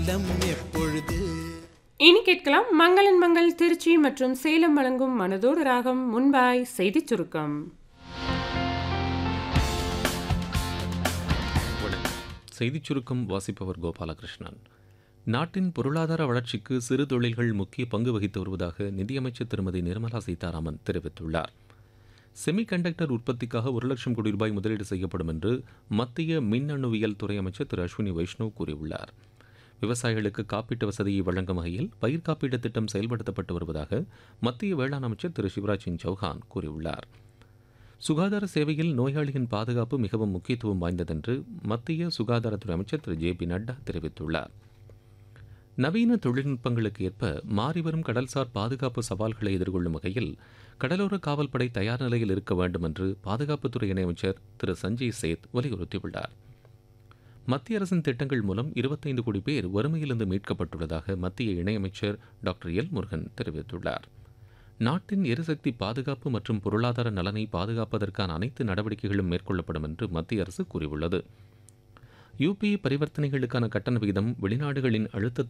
இல்லம் எப்பொழுது இனி கேட்கலாம் மங்களன் மங்கள் திருச்சி மற்றும் சேலம் வழங்கும் மனதோடு ராகம் முன்பாய் செய்திச் சுருக்கம் வணக்கம் செய்திச் சுருக்கம் வாசிப்பவர் கோபாலகிருஷ்ணன் நாட்டின் பொருளாதார வளர்ச்சிக்கு சிறு தொழில்கள் முக்கிய பங்கு வகித்து வருவதாக நிதியமைச்சர் திருமதி நிர்மலா சீதாராமன் தெரிவித்துள்ளார் செமிகண்டக்டர் உற்பத்திக்காக ஒரு லட்சம் கோடி ரூபாய் முதலீடு செய்யப்படும் என்று மத்திய மின்னணுவியல் துறை அமைச்சர் திரு அஸ்வினி வைஷ்ணவ் கூறியுள்ளார் விவசாயிகளுக்கு காப்பீட்டு வசதியை வழங்கும் வகையில் பயிர் காப்பீட்டு திட்டம் செயல்படுத்தப்பட்டு வருவதாக மத்திய வேளாண் அமைச்சர் திரு சிவராஜ் சிங் சௌஹான் கூறியுள்ளார் சுகாதார சேவையில் நோயாளியின் பாதுகாப்பு மிகவும் முக்கியத்துவம் வாய்ந்ததென்று மத்திய சுகாதாரத்துறை அமைச்சர் திரு ஜே பி நட்டா தெரிவித்துள்ளார் நவீன தொழில்நுட்பங்களுக்கு ஏற்ப மாறிவரும் கடல்சார் பாதுகாப்பு சவால்களை எதிர்கொள்ளும் வகையில் கடலோர காவல்படை தயார் நிலையில் இருக்க வேண்டும் என்று பாதுகாப்புத்துறை இணையமைச்சர் திரு சஞ்சய் சேத் வலியுறுத்தியுள்ளார் மத்திய அரசின் திட்டங்கள் மூலம் இருபத்தைந்து கோடி பேர் வறுமையிலிருந்து மீட்கப்பட்டுள்ளதாக மத்திய இணையமைச்சர் டாக்டர் எல் முருகன் தெரிவித்துள்ளார் நாட்டின் எரிசக்தி பாதுகாப்பு மற்றும் பொருளாதார நலனை பாதுகாப்பதற்கான அனைத்து நடவடிக்கைகளும் மேற்கொள்ளப்படும் என்று மத்திய அரசு கூறியுள்ளது யுபிஐ பரிவர்த்தனைகளுக்கான கட்டண விகிதம் வெளிநாடுகளின் அழுத்தத்தை